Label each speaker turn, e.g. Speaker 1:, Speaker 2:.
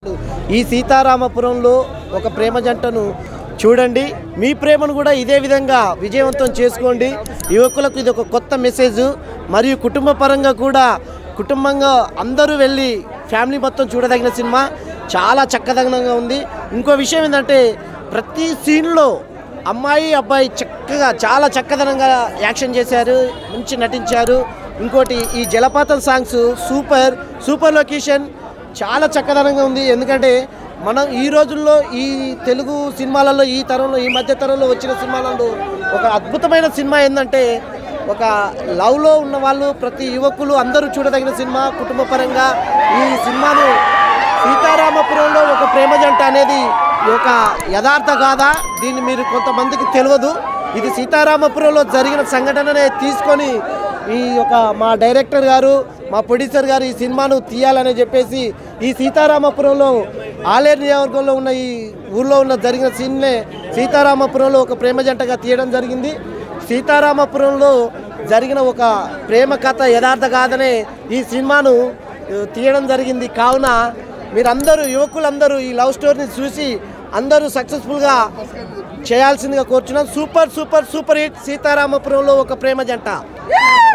Speaker 1: ఈ సీతారామపురంలో ఒక ప్రేమ జంటను చూడండి మీ ప్రేమను కూడా ఇదే విధంగా విజయవంతం చేసుకోండి యువకులకు ఇది ఒక కొత్త మెసేజ్ మరియు కుటుంబ పరంగా కూడా కుటుంబంగా అందరూ వెళ్ళి ఫ్యామిలీ మొత్తం చూడదగిన సినిమా చాలా చక్కదనంగా ఉంది ఇంకో విషయం ఏంటంటే ప్రతి సీన్లో అమ్మాయి అబ్బాయి చక్కగా చాలా చక్కదనంగా యాక్షన్ చేశారు మంచి నటించారు ఇంకోటి ఈ జలపాతం సాంగ్స్ సూపర్ సూపర్ లొకేషన్ చాలా చక్కదనంగా ఉంది ఎందుకంటే మనం ఈ రోజుల్లో ఈ తెలుగు సినిమాలలో ఈ తరంలో ఈ మధ్య తరంలో వచ్చిన సినిమాలలో ఒక అద్భుతమైన సినిమా ఏంటంటే ఒక లవ్లో ఉన్న వాళ్ళు ప్రతి యువకులు అందరూ చూడదగిన సినిమా కుటుంబ పరంగా ఈ సినిమాను సీతారామపురంలో ఒక ప్రేమ జంట అనేది ఒక యథార్థ గాథ దీన్ని మీరు కొంతమందికి తెలియదు ఇది సీతారామపురంలో జరిగిన సంఘటననే తీసుకొని ఈ యొక్క మా డైరెక్టర్ గారు మా ప్రొడ్యూసర్ గారు ఈ సినిమాను తీయాలని చెప్పేసి ఈ సీతారామపురంలో ఆలేరు నియోజకవర్గంలో ఉన్న ఈ ఊర్లో ఉన్న జరిగిన సీన్నే సీతారామపురంలో ఒక ప్రేమ జంటగా తీయడం జరిగింది సీతారామపురంలో జరిగిన ఒక ప్రేమ కథ యథార్థ కాదనే ఈ సినిమాను ఆ, తీయడం జరిగింది కావున మీరందరూ యువకులందరూ ఈ లవ్ స్టోరీని చూసి అందరూ సక్సెస్ఫుల్గా చేయాల్సిందిగా కోరుచున్నాం సూపర్ సూపర్ సూపర్ హిట్ సీతారామపురంలో ఒక ప్రేమ జంట